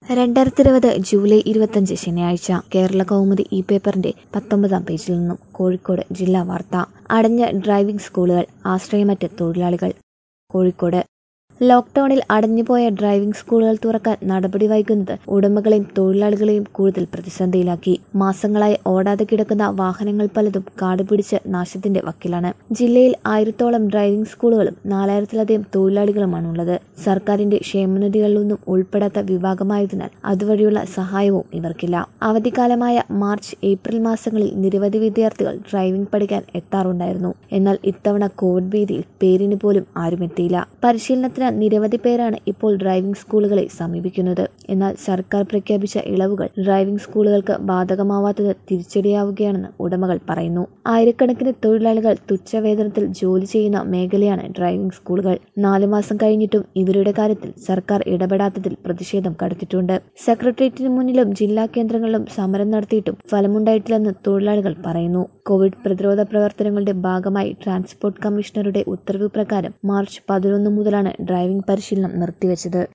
രണ്ടായിരത്തി ഇരുപത് ജൂലൈ ഇരുപത്തഞ്ച് ശനിയാഴ്ച കേരള കൗമുദി ഈ പേപ്പറിന്റെ പത്തൊമ്പതാം പേജിൽ നിന്നും കോഴിക്കോട് ജില്ലാ വാർത്ത അടഞ്ഞ ഡ്രൈവിംഗ് സ്കൂളുകൾ ആശ്രയമറ്റ തൊഴിലാളികൾ കോഴിക്കോട് ലോക്ക്ഡൌണിൽ അടഞ്ഞുപോയ ഡ്രൈവിംഗ് സ്കൂളുകൾ തുറക്കാൻ നടപടി വൈകുന്നത് ഉടമകളെയും തൊഴിലാളികളെയും കൂടുതൽ പ്രതിസന്ധിയിലാക്കി മാസങ്ങളായി ഓടാതെ കിടക്കുന്ന വാഹനങ്ങൾ പലതും കാടുപിടിച്ച് നാശത്തിന്റെ വക്കിലാണ് ജില്ലയിൽ ആയിരത്തോളം ഡ്രൈവിംഗ് സ്കൂളുകളും നാലായിരത്തിലധികം തൊഴിലാളികളുമാണുള്ളത് സർക്കാരിന്റെ ക്ഷേമനിധികളിലൊന്നും ഉൾപ്പെടാത്ത വിഭാഗമായതിനാൽ അതുവഴിയുള്ള സഹായവും ഇവർക്കില്ല അവധിക്കാലമായ മാർച്ച് ഏപ്രിൽ മാസങ്ങളിൽ നിരവധി വിദ്യാർത്ഥികൾ ഡ്രൈവിംഗ് പഠിക്കാൻ എത്താറുണ്ടായിരുന്നു എന്നാൽ ഇത്തവണ കോവിഡ് ഭീതിയിൽ പേരിന് പോലും ആരുമെത്തിയില്ല പരിശീലനത്തിന് നിരവധി പേരാണ് ഇപ്പോൾ ഡ്രൈവിംഗ് സ്കൂളുകളെ സമീപിക്കുന്നത് എന്നാൽ സർക്കാർ പ്രഖ്യാപിച്ച ഇളവുകൾ ഡ്രൈവിംഗ് സ്കൂളുകൾക്ക് ബാധകമാവാത്തത് തിരിച്ചടിയാവുകയാണെന്ന് ഉടമകൾ പറയുന്നു ആയിരക്കണക്കിന് തൊഴിലാളികൾ തുച്ഛവേതനത്തിൽ ജോലി ചെയ്യുന്ന മേഖലയാണ് ഡ്രൈവിംഗ് സ്കൂളുകൾ നാലു മാസം കഴിഞ്ഞിട്ടും ഇവരുടെ കാര്യത്തിൽ സർക്കാർ ഇടപെടാത്തതിൽ പ്രതിഷേധം കടുത്തിട്ടുണ്ട് സെക്രട്ടേറിയറ്റിന് മുന്നിലും ജില്ലാ കേന്ദ്രങ്ങളിലും സമരം നടത്തിയിട്ടും ഫലമുണ്ടായിട്ടില്ലെന്ന് തൊഴിലാളികൾ പറയുന്നു കോവിഡ് പ്രതിരോധ പ്രവർത്തനങ്ങളുടെ ഭാഗമായി ട്രാൻസ്പോർട്ട് കമ്മീഷണറുടെ ഉത്തരവ് പ്രകാരം മാർച്ച് പതിനൊന്ന് മുതലാണ് ഡ്രൈവിംഗ് പരിശീലനം നിർത്തിവച്ചത്